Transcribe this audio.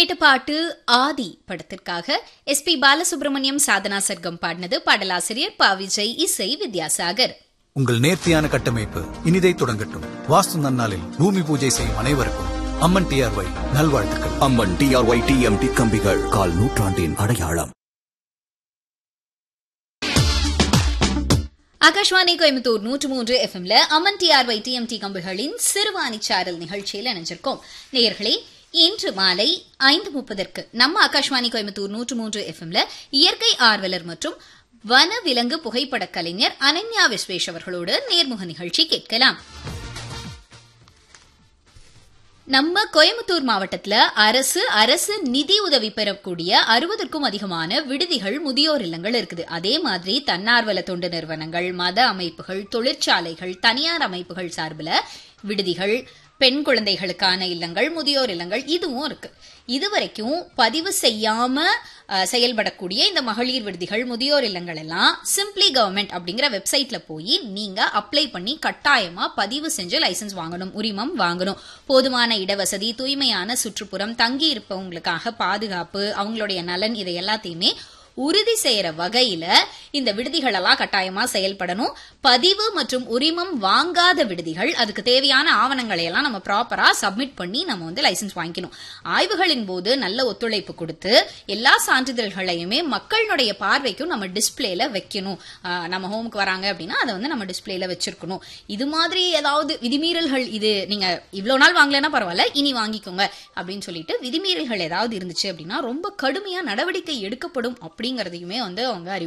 கேட்ட பாட்டு ஆதி படத்திற்காக எஸ் பி பாலசுப்ரமணியம் சாதனா சர்க்கம் பாடினது பாடலாசிரியர் பா விஜய் இசை வித்யாசாகர் உங்கள் நேர்த்தியான கட்டமைப்பு இனிதை தொடங்கட்டும் வாஸ்து நன்னாளில் பூமி பூஜை செய்யும் அனைவருக்கும் அம்மன் டிஆர்ஒய் நல்வாழ்த்துக்கள் அம்மன் டிஆர்ஒய் டிஎம்டி கம்பிகள் கால் நூற்றாண்டின் அடையாளம் ஆகாஷ்வாணி கோயம்புத்தூர் நூற்று மூன்று எஃப்எம்ல அமன் டிஆர்ஒய் டிஎம்டி கம்புகளின் சிறுவாணி சாரல் நிகழ்ச்சியில் இணைஞ்சிருக்கோம் நேயர்களே இன்று மாலை ஐந்து முப்பதற்கு நம்ம ஆகாஷ்வாணி கோயம்புத்தூர் நூற்று மூன்று எஃப்எம்ல இயற்கை ஆர்வலர் மற்றும் வன விலங்கு புகைப்படக் கலைஞர் அனன்யா விஸ்வேஷ் அவர்களோடு நேர்முக நிகழ்ச்சி கேட்கலாம் நம்ம கோயம்புத்தூர் மாவட்டத்துல அரசு அரசு நிதி உதவி பெறக்கூடிய அறுபதற்கும் அதிகமான விடுதிகள் முதியோர் இல்லங்கள் இருக்குது அதே மாதிரி தன்னார்வல தொண்டு நிறுவனங்கள் மத அமைப்புகள் தொழிற்சாலைகள் தனியார் அமைப்புகள் சார்பில் விடுதிகள் பெண் குழந்தைகளுக்கான இல்லங்கள் முதியோர் இல்லங்கள் இதுவும் இருக்கு இதுவரைக்கும் பதிவு செய்யாம அஹ், செயல்படக்கூடிய இந்த மகளிர் விடுதிகள் முதியோர் இல்லங்கள் எல்லாம் சிம்பிளி கவர்மெண்ட் அப்படிங்கிற வெப்சைட்ல போய் நீங்க அப்ளை பண்ணி கட்டாயமா பதிவு செஞ்சு லைசென்ஸ் வாங்கணும் உரிமம் வாங்கணும் போதுமான இடவசதி தூய்மையான சுற்றுப்புறம் தங்கி இருப்பவங்களுக்காக பாதுகாப்பு அவங்களுடைய நலன் இதை எல்லாத்தையுமே உறுதி செய்யற வகையில இந்த விடுதிகள் எல்லாம் கட்டாயமா செயல்படணும் பதிவு மற்றும் உரிமம் வாங்காத விடுதிகள் அதுக்கு தேவையான ஆவணங்களை எல்லாம் நம்ம ப்ராப்பரா சப்மிட் பண்ணி நம்ம வந்து லைசென்ஸ் வாங்கிக்கணும் ஆய்வுகளின் போது நல்ல ஒத்துழைப்பு கொடுத்து எல்லா சான்றிதழ்களையுமே மக்களுடைய பார்வைக்கும் நம்ம டிஸ்பிளேல வைக்கணும் ஆஹ் நம்ம ஹோமுக்கு வராங்க அப்படின்னா அதை வந்து நம்ம டிஸ்பிளேல வச்சிருக்கணும் இது மாதிரி ஏதாவது விதிமீறல்கள் இது நீங்க இவ்வளவு நாள் வாங்கலைன்னா பரவாயில்ல இனி வாங்கிக்கோங்க அப்படின்னு சொல்லிட்டு விதிமீறல்கள் ஏதாவது இருந்துச்சு அப்படின்னா ரொம்ப கடுமையா நடவடிக்கை எடுக்கப்படும் அப்படிங்கறதையுமே வந்து அவங்க அறிவி